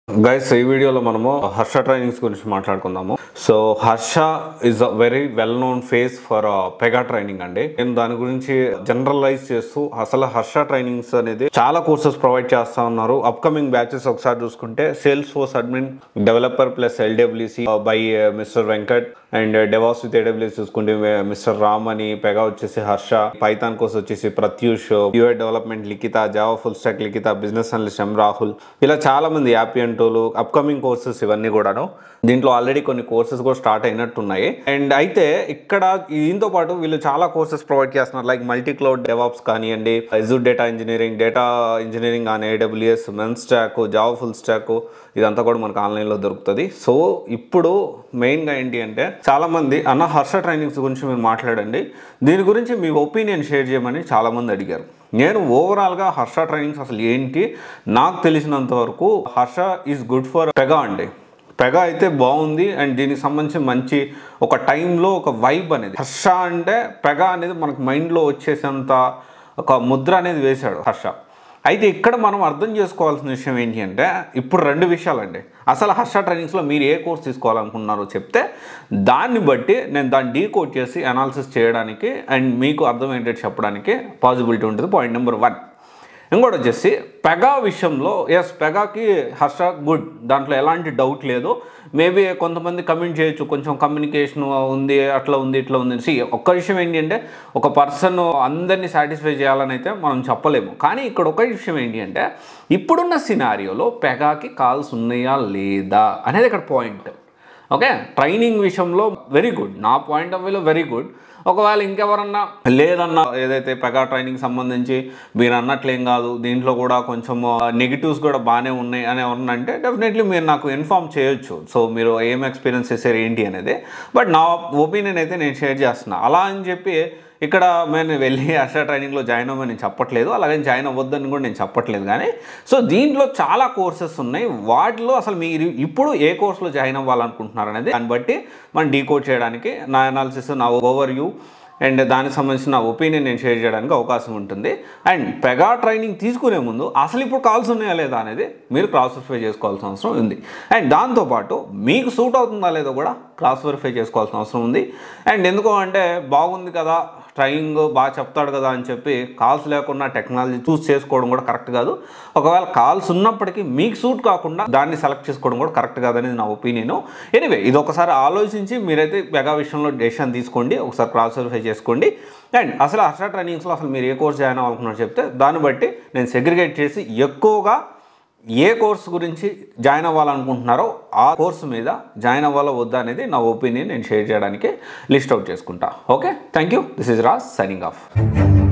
guys ఈ వీడియోలో మనము హర్ష ట్రైనింగ్స్ గురించి మాట్లాడుకుందాము so Harsha is a very well known face for Pega training అండి నేను దాని గురించి జనరలైజ్ చేస్తూ అసలు హర్ష ట్రైనింగ్స్ అనేది చాలా కోర్సెస్ ప్రొవైడ్ చేస్తా ఉన్నారు అప్కమింగ్ బ్యాచెస్ ఒకసారి చూసుకుంటే Salesforce admin developer plus L W C by mister Venkat and DevOps with A W C చూసుకుంటే మిస్టర్ రామ్ అని పెగా వచ్చేసి హర్ష పైథాన్ కోర్స్ వచ్చేసి Pratyush U I development Likhita Java full stack Likhita business analyst M Rahul ఇలా చాలా మంది యాపీ అంటోలు అప్కమింగ్ కోర్సెస్ ఇవన్నీ కూడాను దీంట్లో ఆల్రెడీ కొన్ని కోర్సెస్ కూడా స్టార్ట్ అయినట్టున్నాయి అండ్ అయితే ఇక్కడ దీంతో పాటు వీళ్ళు చాలా కోర్సెస్ ప్రొవైడ్ చేస్తున్నారు లైక్ మల్టీ క్లౌడ్ డెవాప్స్ కానివ్వండి Azure data engineering data engineering on A W S MEAN stack Java full stack ఇదంతా కూడా మనకు ఆన్లైన్లో దొరుకుతుంది సో ఇప్పుడు మెయిన్గా ఏంటి అంటే చాలామంది అన్న హర్ష ట్రైనింగ్స్ గురించి మీరు మాట్లాడండి దీని గురించి మీ ఒపీనియన్ షేర్ చేయమని చాలామంది అడిగారు నేను ఓవరాల్గా హర్ష ట్రైనింగ్స్ అసలు ఏంటి నాకు తెలిసినంత వరకు Harsha is good for Pega అండి పెగా అయితే బాగుంది అండ్ దీనికి సంబంధించి మంచి ఒక టైంలో ఒక వైబ్ అనేది హర్ష అంటే పెగా అనేది మనకు మైండ్లో వచ్చేసేంత ఒక ముద్ర అనేది వేశాడు హర్ష అయితే ఇక్కడ మనం అర్థం చేసుకోవాల్సిన విషయం ఏంటి అంటే ఇప్పుడు రెండు విషయాలండి అసలు హర్ష ట్రైనింగ్స్లో మీరు ఏ కోర్స్ తీసుకోవాలనుకున్నారో చెప్తే దాన్ని బట్టి నేను దాన్ని డీకోడ్ చేసి అనాలిసిస్ చేయడానికి అండ్ మీకు అర్థమయ్యేటట్టు చెప్పడానికి పాసిబిలిటీ ఉంటుంది పాయింట్ నెంబర్ వన్ ఇంకోటి వచ్చేసి పెగా విషయంలో ఎస్ పెగాకి హర్ష గుడ్ దాంట్లో ఎలాంటి డౌట్ లేదు మేబీ కొంతమంది కమెంట్ చేయొచ్చు కొంచెం కమ్యూనికేషన్ ఉంది అట్లా ఉంది ఇట్లా ఉంది సి ఒక్క విషయం ఏంటి అంటే ఒక పర్సన్ అందరినీ సాటిస్ఫై చేయాలని అయితే మనం చెప్పలేము కానీ ఇక్కడ ఒక విషయం ఏంటి అంటే ఇప్పుడున్న సినారియోలో పెగాకి కాల్స్ ఉన్నాయా లేదా అనేది ఇక్కడ పాయింట్ ఓకే ట్రైనింగ్ విషయంలో వెరీ గుడ్ నా పాయింట్ ఆఫ్ వ్యూలో వెరీ గుడ్ ఒకవేళ ఇంకెవరన్నా లేదన్నా ఏదైతే పెగా ట్రైనింగ్ సంబంధించి మీరు అన్నట్లేం కాదు దీంట్లో కూడా కొంచెం నెగిటివ్స్ కూడా బాగానే ఉన్నాయి అని ఎవరన్నా అంటే డెఫినెట్లీ మీరు నాకు ఇన్ఫామ్ చేయొచ్చు సో మీరు ఏం ఎక్స్పీరియన్స్ చేశారు ఏంటి అనేది బట్ నా ఒపీనియన్ అయితే నేను షేర్ చేస్తున్నా అలా అని చెప్పి ఇక్కడ నేను వెళ్ళి హర్ష ట్రైనింగ్లో జాయిన్ అవ్వమని నేను చెప్పట్లేదు అలాగే జాయిన్ అవ్వద్దని కూడా నేను చెప్పట్లేదు కానీ సో దీంట్లో చాలా కోర్సెస్ ఉన్నాయి వాటిలో అసలు మీరు ఇప్పుడు ఏ కోర్సులో జాయిన్ అవ్వాలనుకుంటున్నారు అనేది దాన్ని బట్టి మనం డీకోడ్ చేయడానికి నా అనాలిసిస్ నా ఓవర్ వ్యూ అండ్ దానికి సంబంధించిన నా ఒపీనియన్ నేను షేర్ చేయడానికి అవకాశం ఉంటుంది అండ్ పెగా ట్రైనింగ్ తీసుకునే ముందు అసలు ఇప్పుడు కాల్స్ ఉన్నాయా లేదా అనేది మీరు క్రాస్ వెరిఫై చేసుకోవాల్సిన అవసరం ఉంది అండ్ దాంతోపాటు మీకు సూట్ అవుతుందా లేదో కూడా క్రాస్ వెరిఫై చేసుకోవాల్సిన అవసరం ఉంది అండ్ ఎందుకు అంటే బాగుంది కదా ట్రైనింగ్ బాగా చెప్తాడు కదా అని చెప్పి కాల్స్ లేకుండా టెక్నాలజీ చూస్ చేసుకోవడం కూడా కరెక్ట్ కాదు ఒకవేళ కాల్స్ ఉన్నప్పటికీ మీకు సూట్ కాకుండా దాన్ని సెలెక్ట్ చేసుకోవడం కూడా కరెక్ట్ కాదనేది నా ఒపీనియన్ ఎనివే ఇది ఒకసారి ఆలోచించి మీరైతే మెగా విషయంలో డెసిషన్ తీసుకోండి ఒకసారి క్రాస్ వెరిఫై చేసుకోండి అండ్ అసలు హర్ష ట్రైనింగ్స్లో అసలు మీరు ఏ కోర్స్ జాయిన్ అవ్వాలనుకున్నారో చెప్తే దాన్ని బట్టి నేను సెగ్రిగేట్ చేసి ఎక్కువగా ఏ కోర్స్ గురించి జాయిన్ అవ్వాలనుకుంటున్నారో ఆ కోర్సు మీద జాయిన్ అవ్వాలో వద్దా అనేది నా ఒపీనియన్ నేను షేర్ చేయడానికి లిస్ట్ అవుట్ చేసుకుంటా okay thank you this is Raj signing of